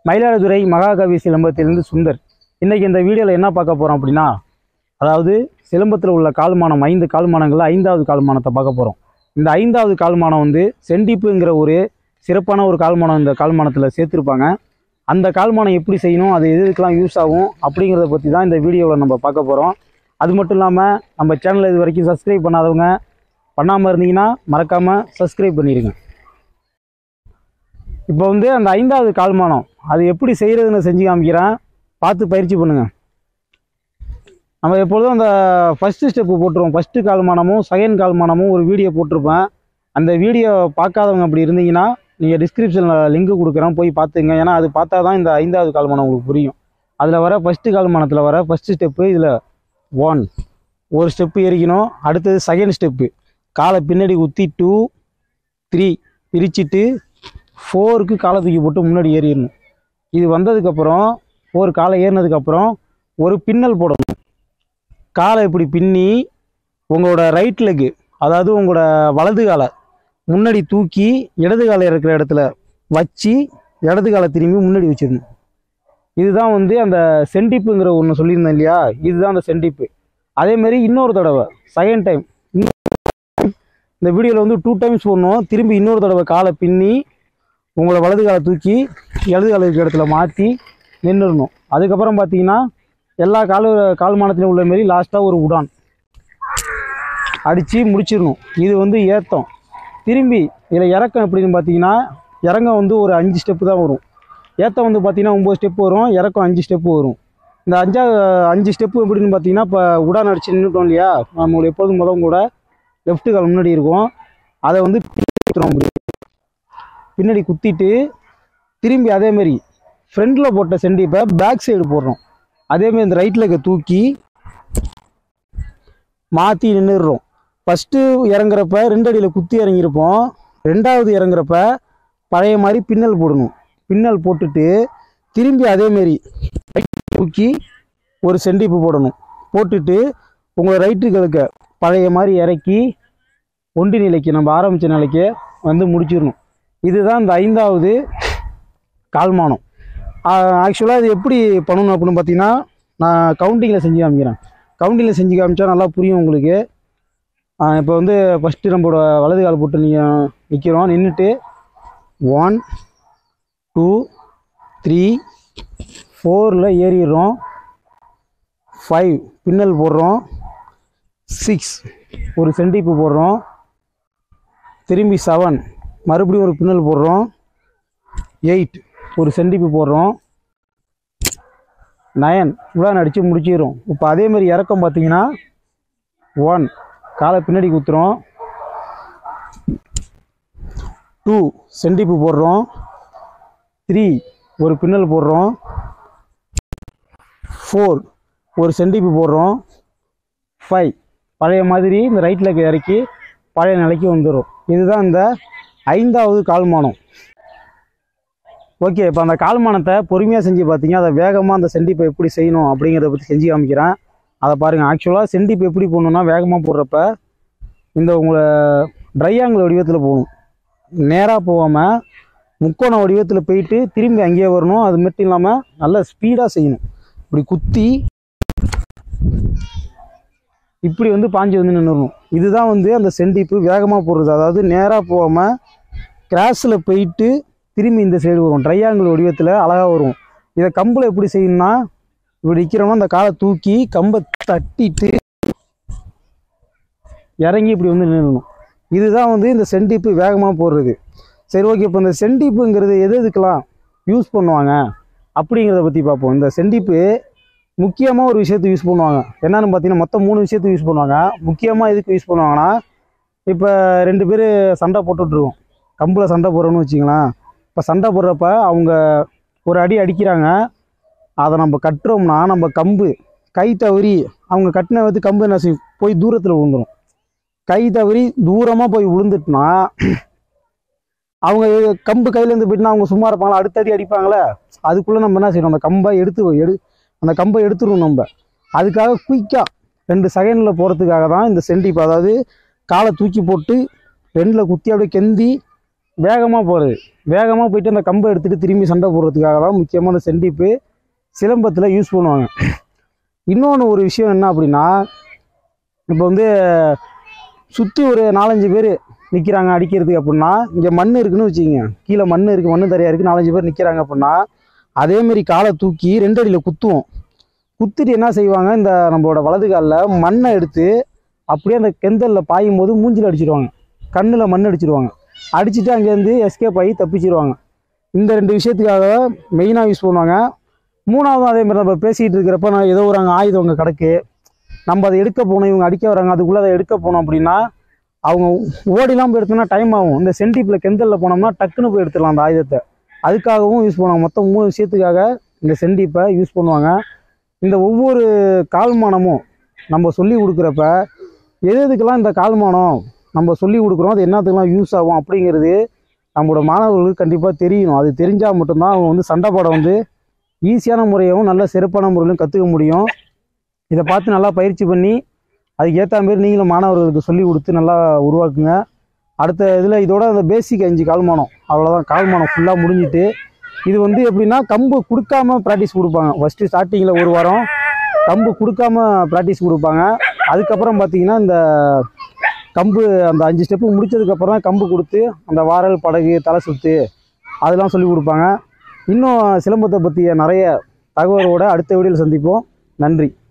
மயிலாடுதுறை மகாகவி சிலம்பத்திலிருந்து சுந்தர் இன்றைக்கி இந்த வீடியோவில் என்ன பார்க்க போகிறோம் அப்படின்னா அதாவது சிலம்பத்தில் உள்ள கால்மானம் ஐந்து கால்மானங்களில் ஐந்தாவது கால்மானத்தை பார்க்க போகிறோம் இந்த ஐந்தாவது கால்மானம் வந்து செண்டிப்புங்கிற ஒரு சிறப்பான ஒரு கால்மானம் இந்த கால்மானத்தில் சேர்த்துருப்பாங்க அந்த கால்மானம் எப்படி செய்யணும் அது எது எதுக்கெல்லாம் யூஸ் ஆகும் அப்படிங்கிறத பற்றி தான் இந்த வீடியோவில் நம்ம பார்க்க போகிறோம் அது மட்டும் இல்லாமல் நம்ம சேனலை இது வரைக்கும் சப்ஸ்கிரைப் பண்ணாதவங்க பண்ணாமல் இருந்தீங்கன்னா மறக்காமல் சப்ஸ்கிரைப் பண்ணிடுங்க இப்போ வந்து அந்த ஐந்தாவது கால்மானம் அது எப்படி செய்கிறதுன்னு செஞ்சு காமிக்கிறேன் பார்த்து பயிற்சி பண்ணுங்கள் நம்ம எப்பொழுதும் அந்த ஃபஸ்ட்டு ஸ்டெப்பு போட்டுருவோம் ஃபஸ்ட்டு கால்மானமும் செகண்ட் கால்மானமும் ஒரு வீடியோ போட்டிருப்பேன் அந்த வீடியோ பார்க்காதவங்க அப்படி இருந்தீங்கன்னா நீங்கள் டிஸ்கிரிப்ஷனில் லிங்க் கொடுக்குறேன் போய் பார்த்துங்க ஏன்னா அது பார்த்தா தான் இந்த ஐந்தாவது கால்மானம் உங்களுக்கு புரியும் அதில் வர ஃபஸ்ட்டு கால்மானத்தில் வர ஃபஸ்ட்டு ஸ்டெப்பு இதில் ஒன் ஒரு ஸ்டெப்பு ஏறிக்கணும் அடுத்தது செகண்ட் ஸ்டெப்பு காலை பின்னாடி ஊற்றி டூ த்ரீ பிரிச்சுட்டு ஃபோருக்கு காலை தூக்கி போட்டு முன்னாடி ஏறிடணும் இது வந்ததுக்கப்புறம் ஃபோர் காலை ஏறினதுக்கப்புறம் ஒரு பின்னல் போடணும் காலை இப்படி பின்னி உங்களோட ரைட் லெக்கு அதாவது உங்களோட வலது காலை முன்னாடி தூக்கி இடது காலை இருக்கிற இடத்துல வச்சு இடது காலை திரும்பி முன்னாடி வச்சிடணும் இதுதான் வந்து அந்த செண்டிப்புங்கிற ஒன்று சொல்லியிருந்தேன் இல்லையா இதுதான் அந்த செண்டிப்பு அதேமாரி இன்னொரு தடவை செகண்ட் டைம் இந்த வீடியோவில் வந்து டூ டைம்ஸ் போடணும் திரும்பி இன்னொரு தடவை காலை பின்னி உங்களை வலது காலை தூக்கி இடது கால இருக்கிற இடத்துல மாற்றி நின்றுடணும் அதுக்கப்புறம் பார்த்தீங்கன்னா எல்லா கால கால்மானத்திலும் உள்ள மாரி லாஸ்ட்டாக ஒரு உடான் அடித்து முடிச்சிடணும் இது வந்து ஏத்தம் திரும்பி இதில் இறக்கம் எப்படின்னு பார்த்தீங்கன்னா இறங்கம் வந்து ஒரு அஞ்சு ஸ்டெப்பு தான் வரும் ஏத்தம் வந்து பார்த்தீங்கன்னா ஒம்பது ஸ்டெப்பு வரும் இறக்கம் அஞ்சு ஸ்டெப்பு வரும் இந்த அஞ்சா அஞ்சு ஸ்டெப்பு எப்படின்னு பார்த்தீங்கன்னா இப்போ உடான் அடிச்சு நின்றுட்டோம் இல்லையா நம்மளுடைய எப்போதும் முதல் கூட லெஃப்ட் கால் முன்னாடி இருக்கும் அதை வந்து குத்துறோம் அப்படி. பின்னாடி குத்திட்டு திரும்பி அதேமாரி ஃப்ரண்டில் போட்ட செண்டிப்பை பேக் சைடு போடுறோம் அதேமாரி இந்த ரைட் லெக்கை தூக்கி மாற்றி நின்றுடுறோம் ஃபஸ்ட்டு இறங்குறப்ப ரெண்டு அடியில் குத்தி இறங்கியிருப்போம் ரெண்டாவது இறங்குறப்ப பழைய மாதிரி பின்னல் போடணும் பின்னல் போட்டுட்டு திரும்பி அதேமாரி தூக்கி ஒரு செண்டிப்பு போடணும் போட்டுட்டு உங்களை ரைட்டு கழுக்க பழைய மாதிரி இறக்கி ஒண்டி நிலைக்கு நம்ம ஆரம்பித்த நிலைக்கு வந்து முடிச்சிடணும் இதுதான் இந்த ஐந்தாவது கால்மானம் ஆக்சுவலாக இது எப்படி பண்ணணும் அப்படின்னு பார்த்தீங்கன்னா நான் கவுண்டிங்கில் செஞ்சு காமிக்கிறேன் கவுண்டிங்கில் செஞ்சு காமிச்சா நல்லா புரியும் உங்களுக்கு இப்போ வந்து ஃபஸ்ட்டு நம்மளோட வலது கால் போட்டு நீங்கள் நிற்கிறோம் நின்றுட்டு ஒன் டூ த்ரீ ஃபோரில் ஏறிடுறோம் ஃபைவ் பின்னல் போடுறோம் சிக்ஸ் ஒரு செண்டிப்பு போடுறோம் திரும்பி செவன் மறுபடியும் ஒரு பின்னல் போடுறோம் எயிட் ஒரு செண்டிப்பு போடுறோம் நயன் உடான் அடித்து முடிச்சிடும் இப்போ அதே மாதிரி இறக்கம் பார்த்தீங்கன்னா ஒன் காலை பின்னாடி குத்துறோம் டூ செண்டிப்பு போடுறோம் த்ரீ ஒரு பின்னல் போடுறோம் ஃபோர் ஒரு செண்டிப்பு போடுறோம் ஃபைவ் பழைய மாதிரி இந்த ரைட் லெக் இறக்கி பழைய நிலைக்கு வந்துடும் இதுதான் இந்த ஐந்தாவது கால்மானம் ஓகே இப்போ அந்த கால்மானத்தை பொறுமையாக செஞ்சு பார்த்தீங்க அதை வேகமாக அந்த செண்டிப்பை எப்படி செய்யணும் அப்படிங்கிறத பற்றி செஞ்சு காமிக்கிறேன் அதை பாருங்கள் ஆக்சுவலாக செண்டிப்பு எப்படி போடணுன்னா வேகமாக போடுறப்ப இந்த உங்களை ட்ரையாங்கிள் வடிவத்தில் போகணும் நேராக போகாமல் முக்கோண வடிவத்தில் போயிட்டு திரும்பி அங்கேயே வரணும் அது மட்டும் இல்லாமல் நல்ல ஸ்பீடாக செய்யணும் இப்படி குத்தி இப்படி வந்து பாஞ்சு வந்து நின்றுடணும் இதுதான் வந்து அந்த செண்டிப்பு வேகமாக போடுறது அதாவது நேராக போகாமல் கிராஸில் போயிட்டு திரும்பி இந்த சைடு வரும் ட்ரையாங்கிள் வடிவத்தில் அழகாக வரும் இதை கம்பில் எப்படி செய்யணும்னா இப்படி நிற்கிறோம்னா அந்த காலை தூக்கி கம்பை தட்டிட்டு இறங்கி இப்படி வந்து நின்றுணும் இதுதான் வந்து இந்த செண்டிப்பு வேகமாக போடுறது சரி ஓகே இப்போ இந்த செண்டிப்புங்கிறது எது எதுக்கெல்லாம் யூஸ் பண்ணுவாங்க அப்படிங்கிறத பற்றி பார்ப்போம் இந்த செண்டிப்பு முக்கியமாக ஒரு விஷயத்துக்கு யூஸ் பண்ணுவாங்க என்னன்னு பார்த்தீங்கன்னா மொத்தம் மூணு விஷயத்துக்கு யூஸ் பண்ணுவாங்க முக்கியமாக எதுக்கு யூஸ் பண்ணுவாங்கன்னா இப்போ ரெண்டு பேர் சண்டை போட்டுட்ருக்கோம் கம்பில் சண்டை போடுறோன்னு வச்சிங்களேன் இப்போ சண்டை போடுறப்ப அவங்க ஒரு அடி அடிக்கிறாங்க அதை நம்ம கட்டுறோம்னா நம்ம கம்பு கை தவறி அவங்க கட்டின வந்து கம்பு என்ன செய்யும் போய் தூரத்தில் விழுந்துடும் கை தவறி தூரமாக போய் விழுந்துட்டுனா அவங்க கம்பு கையிலேருந்து போயிட்டுனா அவங்க சும்மா இருப்பாங்களா அடுத்த அடி அடிப்பாங்களே அதுக்குள்ளே நம்ம என்ன செய்யணும் அந்த கம்பை எடுத்து எடு அந்த கம்பை எடுத்துருவோம் நம்ம அதுக்காக குயிக்காக ரெண்டு செகண்டில் போகிறதுக்காக தான் இந்த செண்டிப்பு அதாவது காலை தூக்கி போட்டு ரெண்டில் குத்தி அப்படியே கெந்தி வேகமாக போகிறது வேகமாக போயிட்டு அந்த கம்பை எடுத்துகிட்டு திரும்பி சண்டை போடுறதுக்காக தான் முக்கியமான செண்டிப்பு சிலம்பத்தில் யூஸ் பண்ணுவாங்க இன்னொன்று ஒரு விஷயம் என்ன அப்படின்னா இப்போ வந்து சுற்றி ஒரு நாலஞ்சு பேர் நிற்கிறாங்க அடிக்கிறதுக்கு அப்படின்னா இங்கே மண் இருக்குன்னு வச்சுக்கோங்க கீழே மண் இருக்குது மண் தரையாக இருக்குது நாலஞ்சு பேர் நிற்கிறாங்க அப்படின்னா அதேமாரி காலை தூக்கி ரெண்டு அடியில் குத்துவோம் குத்திட்டு என்ன செய்வாங்க இந்த நம்மளோட வலது காலில் மண்ணை எடுத்து அப்படியே அந்த கெந்தலில் பாயும் போது மூஞ்சில் அடிச்சிடுவாங்க கண்ணில் மண் அடிச்சிடுவாங்க அடிச்சுட்டு அங்கேருந்து எஸ்கேப் ஆகி தப்பிச்சிடுவாங்க இந்த ரெண்டு விஷயத்துக்காக மெயினாக யூஸ் பண்ணுவாங்க மூணாவதும் அதே மாதிரி நம்ம பேசிகிட்டு இருக்கிறப்ப நான் ஏதோ ஒரு அங்கே ஆயுதம் அங்கே கிடக்கு நம்ம அதை எடுக்க போகணும் இவங்க அடிக்க வராங்க அதுக்குள்ளே அதை எடுக்க போனோம் அப்படின்னா அவங்க ஓடிலாம் போய் எடுத்தோம்னா டைம் ஆகும் இந்த சென்டிப்பில் கெந்தலில் போனோம்னா டக்குன்னு போய் எடுத்துடலாம் அந்த ஆயுதத்தை அதுக்காகவும் யூஸ் பண்ணுவாங்க மொத்தம் மூணு விஷயத்துக்காக இந்த சென்டிப்பை யூஸ் பண்ணுவாங்க இந்த ஒவ்வொரு கால்மானமும் நம்ம சொல்லி கொடுக்குறப்ப எது எதுக்கெல்லாம் இந்த கால்மானம் நம்ம சொல்லி கொடுக்குறோம் அது என்னத்துக்கெல்லாம் யூஸ் ஆகும் அப்படிங்கிறது நம்மளோட மாணவர்களுக்கு கண்டிப்பாக தெரியணும் அது தெரிஞ்சால் மட்டும்தான் அவங்க வந்து சண்டை பாடம் வந்து ஈஸியான முறையாகவும் நல்ல சிறப்பான முறையிலும் கற்றுக்க முடியும் இதை பார்த்து நல்லா பயிற்சி பண்ணி அதுக்கு ஏற்ற மாரி நீங்களும் மாணவர்களுக்கு சொல்லி கொடுத்து நல்லா உருவாக்குங்க அடுத்த இதில் இதோட அந்த பேசிக் அஞ்சு கால்மானம் அவ்வளோதான் கால்மானம் ஃபுல்லாக முடிஞ்சிட்டு இது வந்து எப்படின்னா கம்பு கொடுக்காம ப்ராக்டிஸ் கொடுப்பாங்க ஃபஸ்ட்டு ஸ்டார்டிங்கில் ஒரு வாரம் கம்பு கொடுக்காம ப்ராக்டிஸ் கொடுப்பாங்க அதுக்கப்புறம் பார்த்தீங்கன்னா இந்த கம்பு அந்த அஞ்சு ஸ்டெப்பு முடிச்சதுக்கப்புறம் தான் கம்பு கொடுத்து அந்த வாரல் படகு தலை சுத்து அதெல்லாம் சொல்லி கொடுப்பாங்க இன்னும் சிலம்பத்தை பற்றிய நிறைய தகவலோட அடுத்த வீடியோவில் சந்திப்போம் நன்றி